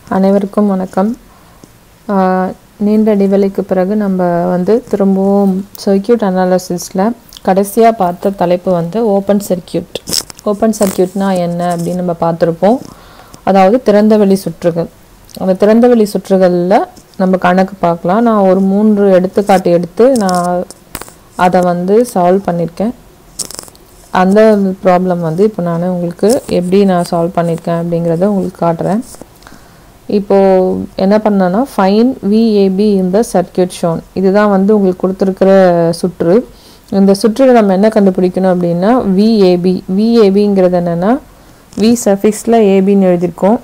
அனைவருக்கும் வணக்கம் ஆஹ் நீண்ட இடைவெளிக்கு பிறகு நம்ம வந்து திரும்பவும் சர்க்கியூட் அனாலிசிஸில் கடைசியாக பார்த்த தலைப்பு வந்து ஓப்பன் சர்க்கியூட் ஓப்பன் சர்க்கியூட்னா என்ன அப்படின்னு நம்ம பார்த்துருப்போம் அதாவது திறந்தவெளி சுற்றுகள் அந்த திறந்தவெளி சுற்றுகளில் நம்ம கணக்கு பார்க்கலாம் நான் ஒரு மூன்று எடுத்துக்காட்டு எடுத்து நான் அதை வந்து சால்வ் பண்ணியிருக்கேன் அந்த ப்ராப்ளம் வந்து இப்போ நான் உங்களுக்கு எப்படி நான் சால்வ் பண்ணியிருக்கேன் அப்படிங்கிறத உங்களுக்கு காட்டுறேன் இப்போது என்ன பண்ணேன்னா ஃபைன் விஏபி இந்த சர்க்கியூட் ஷோன் இதுதான் வந்து உங்களுக்கு கொடுத்துருக்கிற சுற்று இந்த சுற்றில் நம்ம என்ன கண்டுபிடிக்கணும் அப்படின்னா விஏபி விஏபிங்கிறது என்னென்னா வி சஃபிக்ஸில் ஏபின்னு எழுதியிருக்கோம்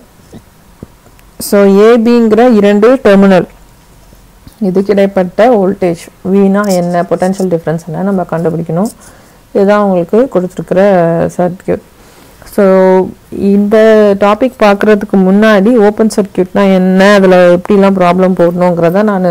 ஸோ ஏபிங்கிற இரண்டு டெர்மினல் இதுக்கு இடைப்பட்ட வோல்டேஜ் வீணா என்ன பொட்டன்ஷியல் டிஃப்ரென்ஸ் என்ன நம்ம கண்டுபிடிக்கணும் இதுதான் உங்களுக்கு கொடுத்துருக்குற சர்க்கியூட் ஸோ இந்த டாபிக் பார்க்குறதுக்கு முன்னாடி ஓப்பன் சர்க்கியூட்னா என்ன அதில் எப்படிலாம் ப்ராப்ளம் போடணுங்கிறத நான்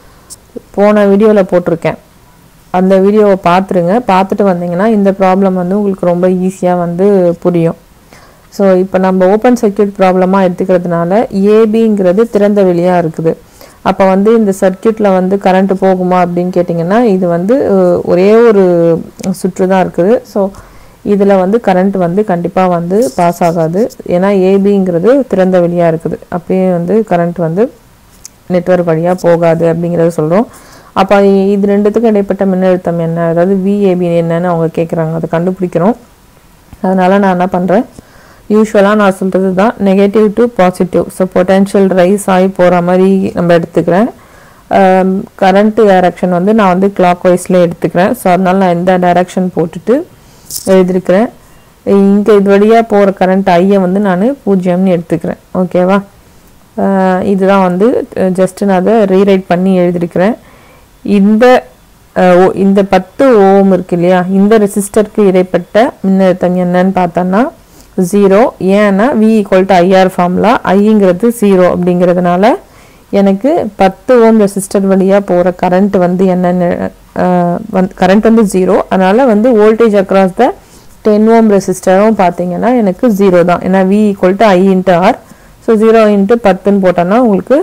போன வீடியோவில் போட்டிருக்கேன் அந்த வீடியோவை பார்த்துருங்க பார்த்துட்டு வந்தீங்கன்னா இந்த ப்ராப்ளம் வந்து உங்களுக்கு ரொம்ப ஈஸியாக வந்து புரியும் ஸோ இப்போ நம்ம ஓப்பன் சர்க்கியூட் ப்ராப்ளமாக எடுத்துக்கிறதுனால ஏபிங்கிறது திறந்த வெளியாக இருக்குது அப்போ வந்து இந்த சர்க்கியூட்டில் வந்து கரண்ட் போகுமா அப்படின்னு கேட்டிங்கன்னா இது வந்து அஹ், ஒரே ஒரு சுற்று தான் இருக்குது ஸோ இதில் வந்து கரண்ட் வந்து கண்டிப்பாக வந்து பாஸ் ஆகாது ஏன்னா ஏபிங்கிறது திறந்த வெளியாக இருக்குது அப்படியே வந்து கரண்ட் வந்து நெட்வொர்க் வழியாக போகாது அப்படிங்கிறத சொல்கிறோம் அப்போ இது ரெண்டுத்துக்கும் இடைப்பட்ட மின்னழுத்தம் என்ன அதாவது விஏபி என்னன்னு அவங்க கேட்குறாங்க அதை கண்டுபிடிக்கிறோம் அதனால் நான் என்ன பண்ணுறேன் யூஸ்வலாக நான் சொல்கிறது தான் negative to positive so potential rise ஆகி போகிற மாதிரி நம்ம எடுத்துக்கிறேன் கரண்ட்டு டைரக்ஷன் வந்து நான் வந்து கிளாக் வைஸில் எடுத்துக்கிறேன் ஸோ அதனால நான் இந்த டைரக்ஷன் போட்டுட்டு எழுதியிருக்கிறேன் இங்கே இது வழியாக போகிற கரண்ட் ஐயை வந்து நான் பூஜ்ஜியம்னு எடுத்துக்கிறேன் ஓகேவா அஹ் இதுதான் வந்து ஜஸ்ட் நான் அதை ரீரைட் பண்ணி எழுதியிருக்கிறேன் இந்த அஹ், ஓ- இந்த பத்து ஓம் இருக்கு இல்லையா இந்த ரெசிஸ்டருக்கு இடைப்பட்ட மின்னழுத்தம் என்னன்னு பார்த்தோன்னா ஜீரோ ஏன்னா V equal to IR formula ஐங்கிறது ஜீரோ அப்படிங்கிறதுனால எனக்கு பத்து ஓம் ரெசிஸ்டர் வழியாக போகிற கரண்ட் வந்து என்னென்னு வந்து கரண்ட் வந்து ஜீரோ அதனால் வந்து voltage across the ten ohm ரெசிஸ்டரும் பார்த்தீங்கன்னா எனக்கு ஜீரோ தான் ஏன்னா V equal to I into R so zero into பத்துன்னு போட்டோன்னா உங்களுக்கு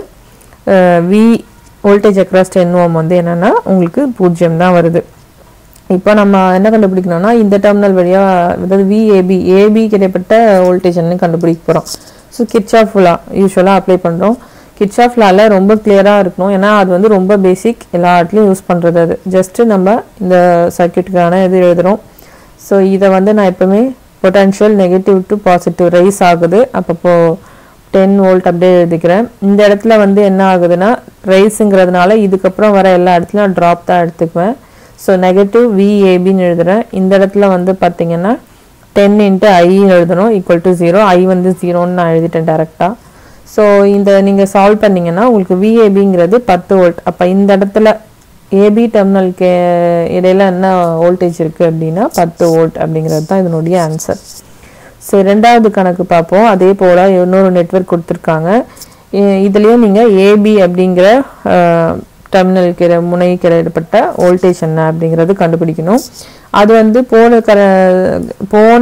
V voltage across ten ohm வந்து என்னென்னா உங்களுக்கு பூஜ்ஜியம் தான் வருது இப்போ நம்ம என்ன கண்டுபிடிக்கணும்னா இந்த டெர்மினல் வழியாக அதாவது விஏபி ஏபி கிடைப்பட்ட வோல்டேஜ் என்ன கண்டுபிடிக்க போகிறோம் ஸோ கிட்சாஃப் லா யூஸ்வலாக அப்ளை பண்ணுறோம் கிட்சாஃப் லால ரொம்ப கிளியராக இருக்கணும் ஏன்னா அது வந்து ரொம்ப பேசிக் எல்லா இடத்துலையும் யூஸ் பண்ணுறது அது ஜஸ்ட்டு நம்ம இந்த சர்க்கியூட்டுக்கான இது எழுதுகிறோம் ஸோ இதை வந்து நான் எப்பவுமே potential negative to positive rise ஆகுது அப்பப்போ டென் வோல்ட் அப்படியே எழுதிக்கிறேன் இந்த இடத்துல வந்து என்ன ஆகுதுன்னா ரைஸுங்கிறதுனால இதுக்கப்புறம் வர எல்லா இடத்துலையும் ட்ராப் தான் எடுத்துக்குவேன் ஸோ நெகட்டிவ் விஏபின்னு எழுதுறேன் இந்த இடத்துல வந்து பார்த்தீங்கன்னா டென் இன்ட்டு ஐன்னு எழுதணும் ஈக்குவல் டு ஜீரோ ஐ வந்து ஜீரோன்னு நான் எழுதிட்டேன் டேரெக்டாக ஸோ இந்த நீங்கள் சால்வ் பண்ணீங்கன்னா உங்களுக்கு விஏபிங்கிறது பத்து வோல்ட் அப்போ இந்த இடத்துல ஏபி டெர்மினலுக்கு இடையில என்ன வோல்டேஜ் இருக்குது அப்படின்னா பத்து வோல்ட் அப்படிங்கிறது தான் இதனுடைய ஆன்சர் சரி ரெண்டாவது கணக்கு பார்ப்போம் அதே போல் இன்னொரு நெட்வொர்க் கொடுத்துருக்காங்க இ- இதுலயும் நீங்கள் ஏபி அப்படிங்கிற டெர்மினலுக்கு இட- முனைக்கு இடைப்பட்ட வோல்டேஜ் என்ன அப்படிங்கிறது கண்டுபிடிக்கணும் அது வந்து போன கர போன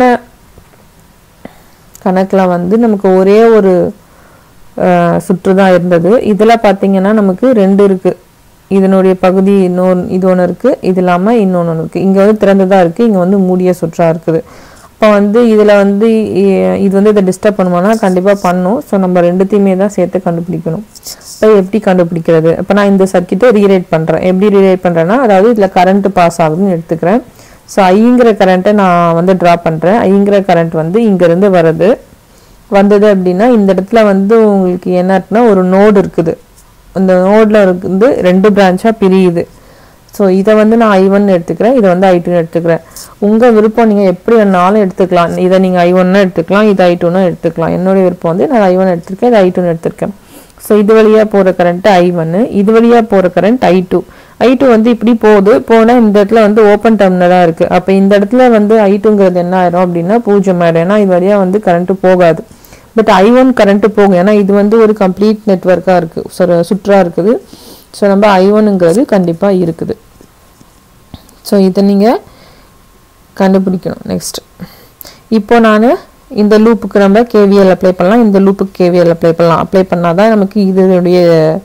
கணக்கில் வந்து நமக்கு ஒரே ஒரு அஹ், சுற்று தான் இருந்தது இதில் பார்த்தீங்கன்னா நமக்கு ரெண்டு இருக்குது இதனுடைய பகுதி இன்னொன்று இது ஒன்று இருக்குது இது இல்லாமல் இன்னொன்று ஒன்று இருக்குது இங்கே வந்து திறந்ததாக இருக்குது இங்கே வந்து மூடிய சுற்றாக இருக்குது அப்போ வந்து இதில் வந்து இ- இது வந்து இதை டிஸ்டர்ப் பண்ணுமானா கண்டிப்பாக பண்ணும் ஸோ நம்ம ரெண்டுத்தையுமே தான் சேர்த்து கண்டுபிடிக்கணும் இப்போ எப்படி கண்டுபிடிக்கிறது இப்போ நான் இந்த சர்க்கியூட்டை ரீரைட் பண்ணுறேன் எப்படி ரீரைட் பண்ணுறேன்னா அதாவது இதில் கரண்ட் பாஸ் ஆகுதுன்னு எடுத்துக்கிறேன் ஸோ ஐங்கிற கரண்ட்டை நான் வந்து ட்ரா பண்ணுறேன் ஐங்கிற கரண்ட் வந்து இங்கேருந்து வருது வந்தது அப்படின்னா இந்த இடத்துல வந்து உங்களுக்கு என்ன இருக்குன்னா ஒரு நோடு இருக்குது அந்த நோடில் இருந்து ரெண்டு பிரான்ச்சாக பிரியுது ஸோ இதை வந்து நான் ஐ ஒன் எடுத்துக்கிறேன் இதை வந்து ஐ டூன்னு எடுத்துக்கிறேன் உங்கள் விருப்பம் நீங்கள் எப்படி வேணாலும் எடுத்துக்கலாம் இதை நீங்கள் ஐ ஒன்னு எடுத்துக்கலாம் இது ஐ டூன்னு எடுத்துக்கலாம் என்னுடைய விருப்பம் வந்து நான் ஐ ஒன் எடுத்திருக்கேன் இது ஐ டூன்னு எடுத்திருக்கேன் ஸோ இது வழியாக போகிற கரண்ட் ஐ ஒன்று இது வழியாக போகிற current I two I two வந்து இப்படி போகுது போனால் இந்த இடத்துல வந்து ஓப்பன் டெர்மினலாக இருக்குது அப்போ இந்த இடத்துல வந்து ஐ டூங்கிறது என்ன ஆயிரும் அப்படின்னா பூஜ்ஜியம் ஆயிடும் ஏன்னா இது வழியாக வந்து கரண்ட்டு போகாது பட் ஐ ஒன் கரண்ட்டு போகும் ஏன்னா இது வந்து ஒரு கம்ப்ளீட் நெட்ஒர்க்காக இருக்குது சுற்றா இருக்குது ஸோ நம்ம ஐ ஒன்னுங்கிறது கண்டிப்பாக இருக்குது ஸோ இதை நீங்கள் கண்டுபிடிக்கணும் நெக்ஸ்ட் இப்போ நான் இந்த லூப்புக்கு நம்ம கேவிஎல் அப்ளை பண்ணலாம் இந்த லூப்புக்கு கேவிஎல் அப்ளை பண்ணலாம் அப்ளை பண்ணால் தான் நமக்கு இதனுடைய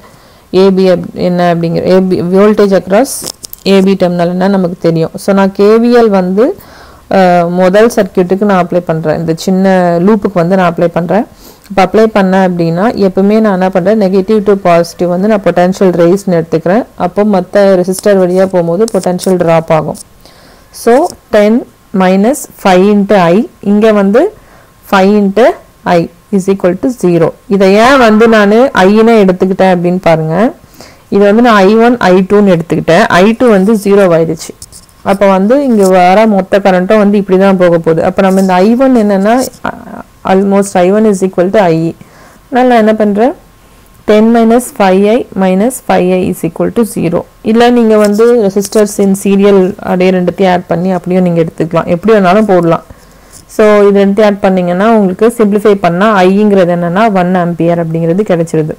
ஏபி என்ன அப்படிங்கிற ஏபி வோல்டேஜ் அக்ராஸ் ஏபி டெர்மினல்னா நமக்கு தெரியும் ஸோ நான் கேவிஎல் வந்து அஹ், முதல் சர்க்கியூட்டுக்கு நான் அப்ளை பண்ணுறேன் இந்த சின்ன லூப்புக்கு வந்து நான் அப்ளை பண்ணுறேன் இப்போ அப்ளை பண்ணேன் அப்படின்னா எப்பவுமே நான் என்ன பண்ணுறேன் நெகட்டிவ் டு பாசிட்டிவ் வந்து நான் பொட்டன்ஷியல் ரைஸ்னு எடுத்துக்கிறேன் அப்போ மற்ற ரெசிஸ்டர் வழியாக போகும்போது பொட்டன்ஷியல் ட்ராப் ஆகும் so ten minus five into I இங்கே வந்து five into I is equal to zero இதை ஏன் வந்து நான் ஐன்னு எடுத்துக்கிட்டேன் அப்படின்னு பாருங்க இது வந்து நான் ஐ ஒன் ஐ டூன்னு எடுத்துக்கிட்டேன் ஐ டூ வந்து ஜீரோ ஆயிடுச்சு அப்போ வந்து இங்கே வர மொத்த கரண்ட்டும் வந்து இப்படி தான் போக போகுது அப்போ நம்ம இந்த ஐ ஒன் என்னென்னா almost I one is equal to I அதனால் நான் என்ன பண்ணுறேன் ten minus five I minus five I is equal to zero இல்லை நீங்கள் வந்து ரெசிஸ்டர்ஸ் இன் சீரியல் அப்படியே ரெண்டுத்தையும் ஆட் பண்ணி அப்படியும் நீங்கள் எடுத்துக்கலாம் எப்படி வேணாலும் போடலாம் ஸோ இது ரெண்டுத்தையும் ஆட் பண்ணீங்கன்னா உங்களுக்கு சிம்பிளிஃபை பண்ணால் ஐங்கிறது என்னென்னா ஒன் ஆம்பியர் அப்படிங்கிறது கிடைச்சிருது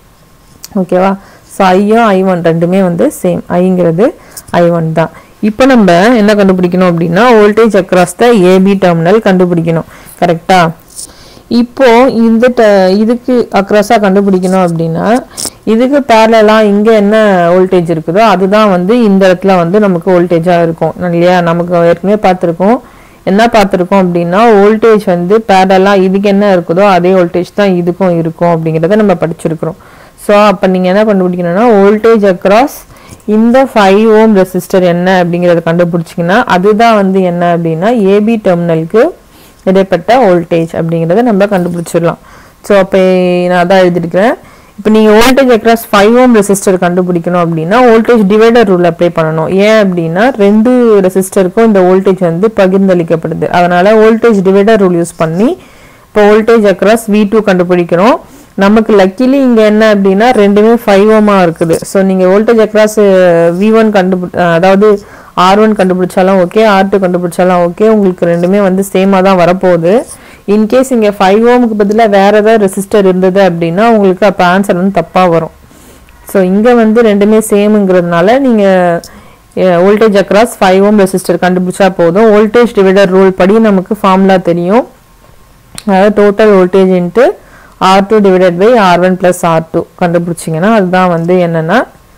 ஓகேவா ஸோ ஐயும் ஐ ஒன் ரெண்டுமே வந்து சேம் ஐங்கிறது ஐ ஒன் தான் இப்போ நம்ம என்ன கண்டுபிடிக்கணும் அப்படின்னா voltage across the AB terminal கண்டுபிடிக்கணும் கரெக்டா இப்போ இந்த ட- இதுக்கு அக்ராஸாக கண்டுபிடிக்கணும் அப்படின்னா இதுக்கு பேரலாக இங்கே என்ன வோல்டேஜ் இருக்குதோ அதுதான் வந்து இந்த இடத்துல வந்து நமக்கு வோல்டேஜாக இருக்கும் இல்லையா நமக்கு ஏற்கனவே பார்த்துருக்கோம் என்ன பார்த்துருக்கோம் அப்படின்னா வோல்டேஜ் வந்து பேரலாக இதுக்கு என்ன இருக்குதோ அதே வோல்டேஜ் தான் இதுக்கும் இருக்கும் அப்படிங்கிறத நம்ம படிச்சிருக்கிறோம் ஸோ அப்போ நீங்கள் என்ன கண்டுபிடிக்கணும்னா வோல்டேஜ் அக்ராஸ் இந்த ஃபைவ் ஓம் ரெசிஸ்டர் என்ன அப்படிங்கிறத கண்டுபிடிச்சிங்கன்னா அதுதான் வந்து என்ன அப்படின்னா ஏபி டெர்மினலுக்கு இடைப்பட்ட வோல்டேஜ் அப்படிங்கிறத நம்ம கண்டுபிடிச்சிடலாம் ஸோ அப்போ நான் அதான் எழுதிருக்கிறேன் இப்போ நீங்கள் voltage across five ohm resistor கண்டுபிடிக்கணும் அப்படின்னா வோல்டேஜ் டிவைடர் ரூல் அப்ளை பண்ணணும் ஏன் அப்படின்னா ரெண்டு ரெசிஸ்டருக்கும் இந்த வோல்டேஜ் வந்து பகிர்ந்தளிக்கப்படுது அதனால வோல்டேஜ் டிவைடர் ரூல் யூஸ் பண்ணி இப்போ வோல்டேஜ் அக்ராஸ் வி டூ கண்டுபிடிக்கிறோம் நமக்கு லக்கிலி இங்க என்ன அப்படின்னா ரெண்டுமே ஃபைவ் ஓமா இருக்குது ஸோ நீங்க வோல்டேஜ் அக்ராஸ் வி ஒன் கண்டுபி அதாவது ஆர் ஒன் கண்டுபிடிச்சாலும் ஓகே ஆர் டூ கண்டுபிடிச்சாலும் ஓகே உங்களுக்கு ரெண்டுமே வந்து சேமாக தான் வரப்போகுது இன்கேஸ் இங்கே ஃபைவ் ஓமுக்கு பதிலாக வேற ஏதாவது ரெசிஸ்டர் இருந்தது அப்படின்னா உங்களுக்கு அப்போ ஆன்சர் வந்து தப்பாக வரும் ஸோ இங்கே வந்து ரெண்டுமே சேமுங்கிறதுனால நீங்கள் voltage across five ohm resistor கண்டுபிடிச்சா போதும் வோல்டேஜ் டிவைடர் ரூல் படி நமக்கு ஃபார்முலா தெரியும் அதாவது total voltage into R two divided by R one plus R two கண்டுபிடிச்சிங்கன்னா அதுதான் வந்து என்னென்னா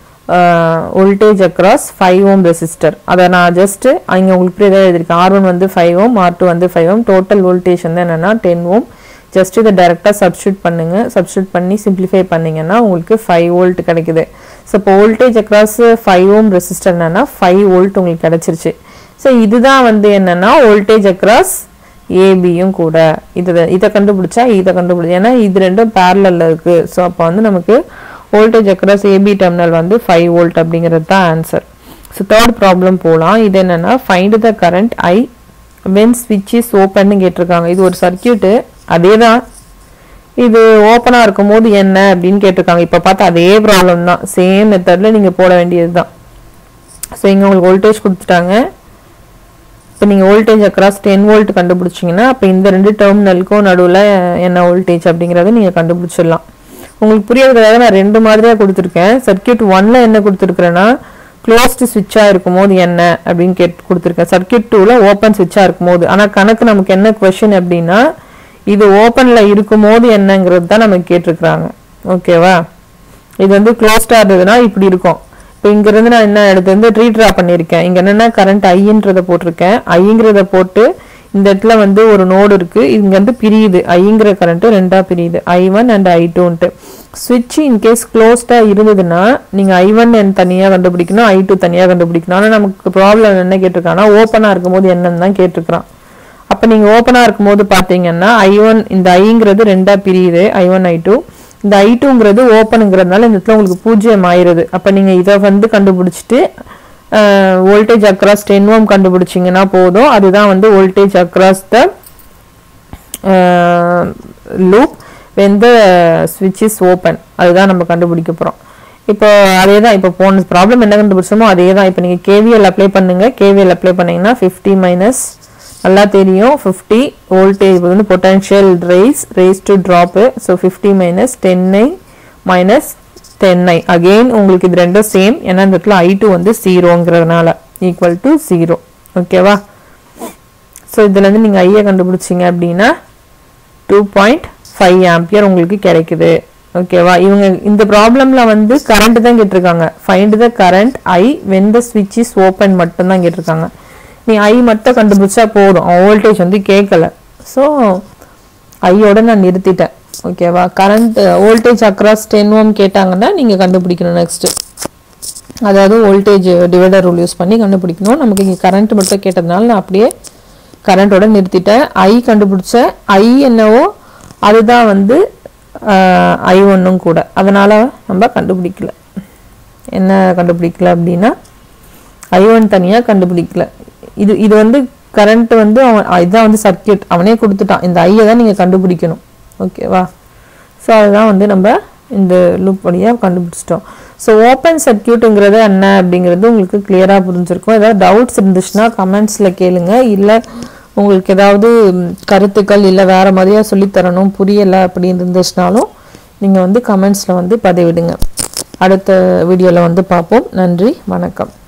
voltage across five ohm resistor அதை நான் ஜஸ்ட்டு அங்கே உங்களுக்கு புரியுதா எழுதியிருக்கேன் ஆர் ஒன் வந்து ஃபைவ் ஓம் ஆர் டூ வந்து ஃபைவ் ஓம் டோட்டல் வோல்டேஜ் வந்து என்னென்னா டென் ஓம் ஜஸ்ட் இதை டேரெக்டாக சப்ஸ்டியூட் பண்ணுங்க சப்ஸ்டியூட் பண்ணி சிம்பிளிஃபை பண்ணீங்கன்னா உங்களுக்கு ஃபைவ் வோல்ட் கிடைக்குது ஸோ இப்போ voltage across five ohm resistor என்னன்னா ஃபைவ் வோல்ட் உங்களுக்கு கிடைச்சிருச்சு ஸோ இதுதான் வந்து என்னன்னா வோல்டேஜ் அக்ராஸ் ஏபியும் கூட இதை இதை கண்டுபிடிச்சா இதை கண்டுபிடிச்சா ஏன்னா இது ரெண்டும் பேரலில் இருக்கு ஸோ அப்போ வந்து நமக்கு வோல்டேஜ் அக்ராஸ் ஏபி டெர்மினல் வந்து ஃபைவ் வோல்ட் அப்படிங்கிறது தான் ஆன்சர் ஸோ தேர்ட் ப்ராப்ளம் போகலாம் இது என்னன்னா find the current I when ஸ்விட்ச் இஸ் ஓப்பன்னு கேட்டிருக்காங்க இது ஒரு சர்க்கியூட்டு அதே தான் இது ஓப்பனாக இருக்கும் போது என்ன அப்படின்னு கேட்டிருக்காங்க இப்போ பார்த்தா அதே ப்ராப்ளம் தான் சேம் மெத்தடில் நீங்கள் போட வேண்டியது தான் ஸோ இங்கே உங்களுக்கு வோல்டேஜ் கொடுத்துட்டாங்க இப்போ நீங்கள் வோல்டேஜ் அக்ராஸ் டென் வோல்ட் கண்டுபிடிச்சிங்கன்னா அப்போ இந்த ரெண்டு டெர்மினலுக்கும் நடுவில் என்ன வோல்டேஜ் அப்படிங்கிறத நீங்கள் கண்டுபிடிச்சிடலாம் உங்களுக்கு புரியறதுக்காக நான் ரெண்டு மாதிரியாக கொடுத்துருக்கேன் சர்க்கியூட் ஒன்ல என்ன கொடுத்துருக்குறேன்னா க்ளோஸ்டு ஸ்விட்சாக இருக்கும்போது என்ன அப்படின்னு கேட்டு கொடுத்துருக்கேன் சர்க்கியூட் டூவில் ஓப்பன் ஸ்விட்சாக இருக்கும்போது ஆனால் கணக்கு நமக்கு என்ன கொஷின் அப்படின்னா இது ஓப்பனில் இருக்கும்போது என்னங்கிறது தான் நமக்கு கேட்டிருக்கிறாங்க ஓகேவா இது வந்து க்ளோஸ்டாக இருந்ததுன்னா இப்படி இருக்கும் இப்போ இங்கிருந்து நான் என்ன எடுத்து வந்து ரீட்ரா பண்ணியிருக்கேன் இங்கே என்னென்னா கரண்ட் ஐன்றதை போட்டிருக்கேன் ஐங்கிறத போட்டு இந்த இடத்துல வந்து ஒரு நோடு இருக்கு இங்க வந்து பிரியுது ஐங்கிற கரண்ட் ரெண்டா பிரியுது ஐ ஒன் அண்ட் ஐ டூன்ட்டு சுவிட்ச் இன்கேஸ் க்ளோஸ்டா இருந்ததுன்னா நீங்க ஐ ஒன் தனியா கண்டுபிடிக்கணும் ஐ டூ தனியா கண்டுபிடிக்கணும் ஆனா நமக்கு ப்ராப்ளம் என்ன கேட்டிருக்காங்கன்னா ஓப்பனா இருக்கும்போது என்னன்னு தான் கேட்டிருக்கிறான் அப்ப நீங்க ஓப்பனா இருக்கும்போது பாத்தீங்கன்னா ஐ ஒன் இந்த ஐங்கிறது ரெண்டா பிரியுது ஐ ஒன் ஐ டூ இந்த ஐ டூங்கிறது ஓப்பனுங்கிறதுனால இந்த இடத்துல உங்களுக்கு பூஜ்ஜியம் ஆயிருது அப்ப நீங்க இதை வந்து கண்டுபிடிச்சிட்டு வோல்டேஜ் அக்ராஸ் டென் ஓம் கண்டுபிடிச்சிங்கன்னா போதும் அதுதான் வந்து voltage across the loop when the ஸ்விட்ச் இஸ் ஓப்பன் அதுதான் நம்ம கண்டுபிடிக்க போகிறோம் இப்போ அதே தான் இப்போ போன ப்ராப்ளம் என்ன கண்டுபிடிச்சோமோ அதே தான் இப்போ நீங்கள் கேவிஎல் அப்ளை பண்ணுங்க கேவிஎல் அப்ளை பண்ணீங்கன்னா ஃபிஃப்டி மைனஸ் நல்லா தெரியும் ஃபிஃப்டி வோல்டேஜ் வந்து potential rise rise to drop so fifty minus ten I minus ten I again உங்களுக்கு இது ரெண்டும் சேம் ஏன்னா இந்த இடத்துல ஐ டூ வந்து ஜீரோங்கிறதுனால ஈக்குவல் டு ஜீரோ ஓகேவா ஸோ இதுலேருந்து நீங்கள் ஐயை கண்டுபிடிச்சிங்க அப்படின்னா டூ பாயிண்ட் ஃபைவ் ஆம்பியர் உங்களுக்கு கிடைக்குது ஓகேவா இவங்க இந்த ப்ராப்ளம்ல வந்து கரண்ட் தான் கேட்டிருக்காங்க find the current I when the ஸ்விட்ச் இஸ் ஓப்பன் மட்டும் தான் கேட்டிருக்காங்க நீ ஐ மட்டும் கண்டுபிடிச்சா போதும் வோல்டேஜ் வந்து கேட்கல ஸோ ஐயோட நான் நிறுத்திட்டேன் ஓகேவா current voltage across ten ohm கேட்டாங்கன்னா நீங்கள் கண்டுபிடிக்கணும் நெக்ஸ்ட்டு அதாவது வோல்டேஜ் டிவைடர் ரூல் யூஸ் பண்ணி கண்டுபிடிக்கணும் நமக்கு இங்கே கரண்ட் மட்டும் கேட்டதுனால நான் அப்படியே கரண்ட்டோட நிறுத்திட்டேன் ஐ கண்டுபிடிச்சேன் ஐ என்னவோ அதுதான் வந்து ஐ ஒன்றும் கூட அதனால் நம்ம கண்டுபிடிக்கல என்ன கண்டுபிடிக்கல அப்படின்னா ஐ ஒன் தனியாக கண்டுபிடிக்கல இது இது வந்து கரண்ட் வந்து அவன் இதுதான் வந்து சர்க்கியூட் அவனே கொடுத்துட்டான் இந்த ஐயை தான் நீங்கள் கண்டுபிடிக்கணும் ஓகேவா ஸோ அதுதான் வந்து நம்ம இந்த லூப் வழியாக கண்டுபிடிச்சிட்டோம் ஸோ ஓப்பன் சர்க்கியூட்டுங்கிறது என்ன அப்படிங்கிறது உங்களுக்கு கிளியராக புரிஞ்சிருக்கும் ஏதாவது டவுட்ஸ் இருந்துச்சுன்னா கமெண்ட்ஸில் கேளுங்க இல்லை உங்களுக்கு ஏதாவது ம், கருத்துக்கள் இல்லை வேறு மாதிரியாக சொல்லித்தரணும் புரியலை அப்படின்னு இருந்துச்சுனாலும் நீங்கள் வந்து கமெண்ட்ஸில் வந்து பதிவிடுங்க அடுத்த வீடியோவில் வந்து பார்ப்போம் நன்றி வணக்கம்